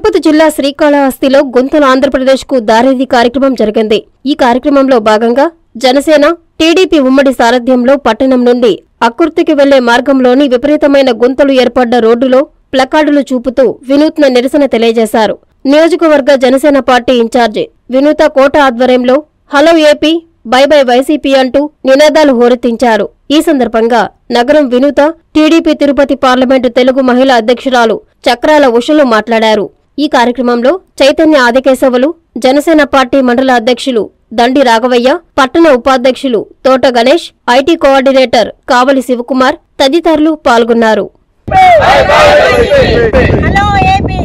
తిరుపతి జిల్లా శ్రీకాళహస్తిలో గొంతుల ఆంధ్రప్రదేశ్ కు దారేది కార్యక్రమం జరిగింది ఈ కార్యక్రమంలో భాగంగా జనసేన టీడీపీ ఉమ్మడి సారథ్యంలో పట్టణం నుండి అకుర్తికి వెళ్లే మార్గంలోని విపరీతమైన గుంతలు ఏర్పడ్డ రోడ్డులో ప్లకార్డులు చూపుతూ వినూత్న నిరసన తెలియజేశారు నియోజకవర్గ జనసేన పార్టీ ఇన్ఛార్జి వినూత కోట ఆధ్వర్యంలో hello AP bye bye YCP అంటూ నినాదాలు హోరెత్తించారు ఈ సందర్భంగా నగరం వినూత టీడీపీ తిరుపతి పార్లమెంటు తెలుగు మహిళా అధ్యక్షురాలు చక్రాల ఉషలు మాట్లాడారు ఈ కార్యక్రమంలో చైతన్య ఆదికేశవులు జనసేన పార్టీ మండల అధ్యక్షులు దండి రాఘవయ్య పట్టణ ఉపాధ్యక్షులు తోట గణేష్ ఐటీ కోఆర్డినేటర్ కావలి శివకుమార్ తదితరులు పాల్గొన్నారు హలో ఏపీ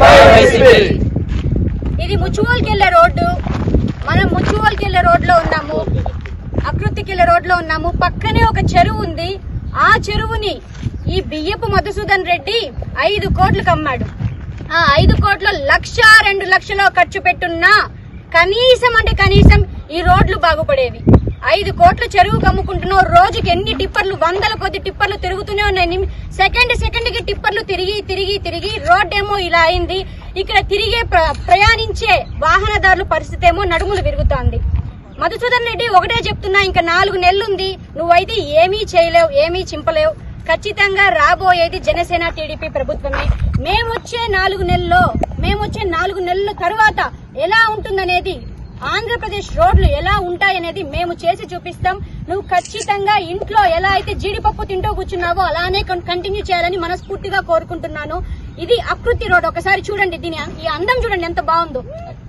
ఇది ముచ్చువల్కి వెళ్ళే రోడ్డు మనం ముచ్చువల్కి వెళ్ళే రోడ్లో ఉన్నాము అకృతికి వెళ్ళే రోడ్లో ఉన్నాము పక్కనే ఒక చెరువు ఉంది ఆ చెరువుని ఈ బియ్యపు మధుసూదన్ రెడ్డి ఐదు కోట్లు కమ్మాడు ఆ ఐదు కోట్లు లక్ష రెండు లక్షలు ఖర్చు పెట్టున్నా కనీసం అంటే కనీసం ఈ రోడ్లు బాగుపడేవి ఐదు కోట్ల చెరువు కమ్ముకుంటున్నావు రోజుకి ఎన్ని టిప్పర్లు వందల కొద్ది టిప్పర్లు తిరుగుతూనే ఉన్నాయి నిమి- సెకండ్ సెకండ్ కి టిప్పర్లు తిరిగి తిరిగి తిరిగి రోడ్ ఏమో ఇలా అయింది ఇక్కడ తిరిగే ప్ర- ప్రయాణించే వాహనదారుల పరిస్థితి ఏమో నడుములు విరుగుతోంది మధుసూదన్ రెడ్డి ఒకటే చెప్తున్నా ఇంకా నాలుగు నెలలుంది నువ్వైతే ఏమీ చేయలేవు ఏమీ చింపలేవు ఖచ్చితంగా రాబోయేది జనసేన టీడీపీ ప్రభుత్వమే మేమొచ్చే నాలుగు నెలల్లో మేమొచ్చే నాలుగు నెలల తరువాత ఎలా ఉంటుందనేది ఆంధ్రప్రదేశ్ రోడ్లు ఎలా ఉంటాయనేది మేము చేసి చూపిస్తాం నువ్వు ఖచ్చితంగా ఇంట్లో ఎలా అయితే జీడిపప్పు తింటూ కూర్చున్నావో అలానే కంటిన్యూ చేయాలని మనస్ఫూర్తిగా కోరుకుంటున్నాను ఇది అకృతి రోడ్ ఒకసారి చూడండి దీని ఈ అందం చూడండి ఎంత బాగుందో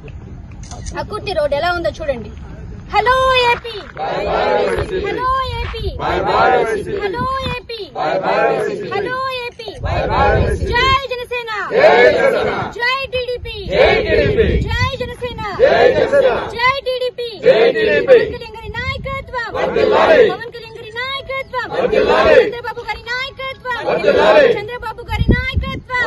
అకృతి రోడ్ ఎలా ఉందో చూడండి hello AP hello AP hello AP hello AP జై జనసేన జై టీడీపీ జై జనసేన జై టీడీపీ పవన్ కళ్యాణ్ గారి నాయకత్వం పవన్ కళ్యాణ్ గారి నాయకత్వం చంద్రబాబు గారి నాయకత్వం చంద్రబాబు గారి నాయకత్వం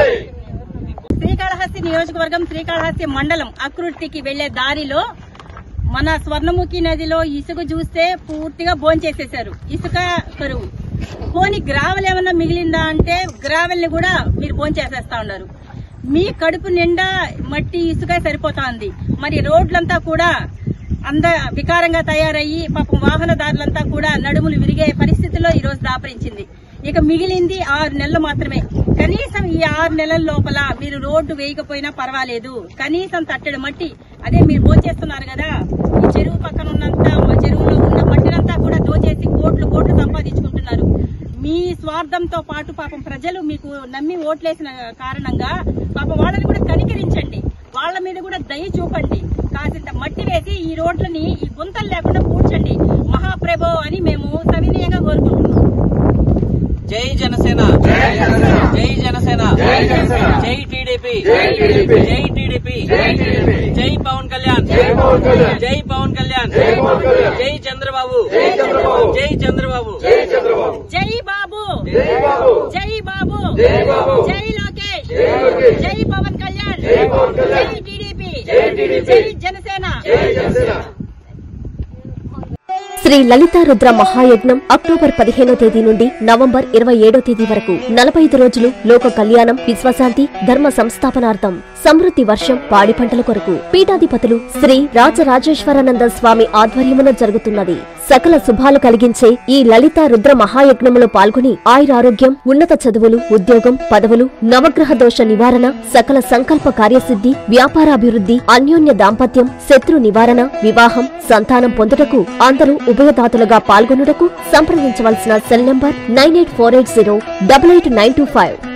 శ్రీకాళహస్తి నియోజకవర్గం శ్రీకాళహస్తి మండలం అకృతికి వెళ్లే దారిలో మన స్వర్ణముఖి నదిలో ఇసుక చూస్తే పూర్తిగా భోంచేసేశారు ఇసుక కరువు పోని గ్రావెల్ ఏమన్నా మిగిలిందా అంటే గ్రావెల్ ని కూడా మీరు భోంచేసేస్తా ఉన్నారు మీ కడుపు నిండా మట్టి ఇసుక సరిపోతోంది మరి రోడ్లంతా కూడా అంద వికారంగా తయారయ్యి పాపం వాహనదారులంతా కూడా నడుములు విరిగే పరిస్థితిలో ఈ రోజు దాపరించింది ఇక మిగిలింది ఆరు నెలలు మాత్రమే కనీసం ఈ ఆరు నెలల లోపల మీరు రోడ్డు వేయకపోయినా పర్వాలేదు కనీసం తట్టెడు మట్టి అదే మీరు భోంచేస్తున్నారు కదా ఈ చెరువు పక్కన ఉన్నంత మా చెరువులో ఉన్న మట్టినంతా కూడా దోచేసి కోట్లు కోట్లు సంపాదించుకుంటున్నారు మీ స్వార్థంతో పాటు పాపం ప్రజలు మీకు నమ్మి ఓట్లేసిన కారణంగా పాపం వాళ్ళని కూడా కనికరించండి వాళ్ళ మీద కూడా దయ చూపండి కాసింత మట్టి వేసి ఈ రోడ్లని ఈ గుంతలు లేకుండా పూడ్చండి మహాప్రభో అని మేము సవినయంగా కోరుకుంటున్నాం జై జనసేన జై జనసేన జై టీడీపీ జై టీడీపీ జై పవన్ కళ్యాణ్ జై పవన్ కళ్యాణ్ జై చంద్రబాబు జై చంద్రబాబు జై బాబు జై బాబు జై లోకేష్ జై పవన్ కళ్యాణ్ జై టీడీపీ జై జనసేన శ్రీ లలితా రుద్ర మహాయజ్ఞం అక్టోబర్ పదిహేనో తేదీ నుండి నవంబర్ ఇరవై ఏడో తేదీ వరకు నలభై ఐదు రోజులు లోక కళ్యాణం విశ్వశాంతి ధర్మ సంస్థాపనార్థం సమృద్ధి వర్షం పాడి పంటల కొరకు పీఠాధిపతులు శ్రీ రాజరాజేశ్వరానంద స్వామి ఆధ్వర్యమున జరుగుతున్నది సకల శుభాలు కలిగించే ఈ లలితా రుద్ర మహాయజ్ఞములో పాల్గొని ఆయురారోగ్యం ఉన్నత చదువులు ఉద్యోగం పదవులు నవగ్రహ దోష నివారణ సకల సంకల్ప కార్యసిద్ధి వ్యాపారాభివృద్ధి అన్యోన్య దాంపత్యం శత్రు నివారణ వివాహం సంతానం పొందుటకు అందరూ ఉభయదాతలుగా పాల్గొనుటకు సంప్రదించవలసిన cell number nine eight four eight zero double eight nine two five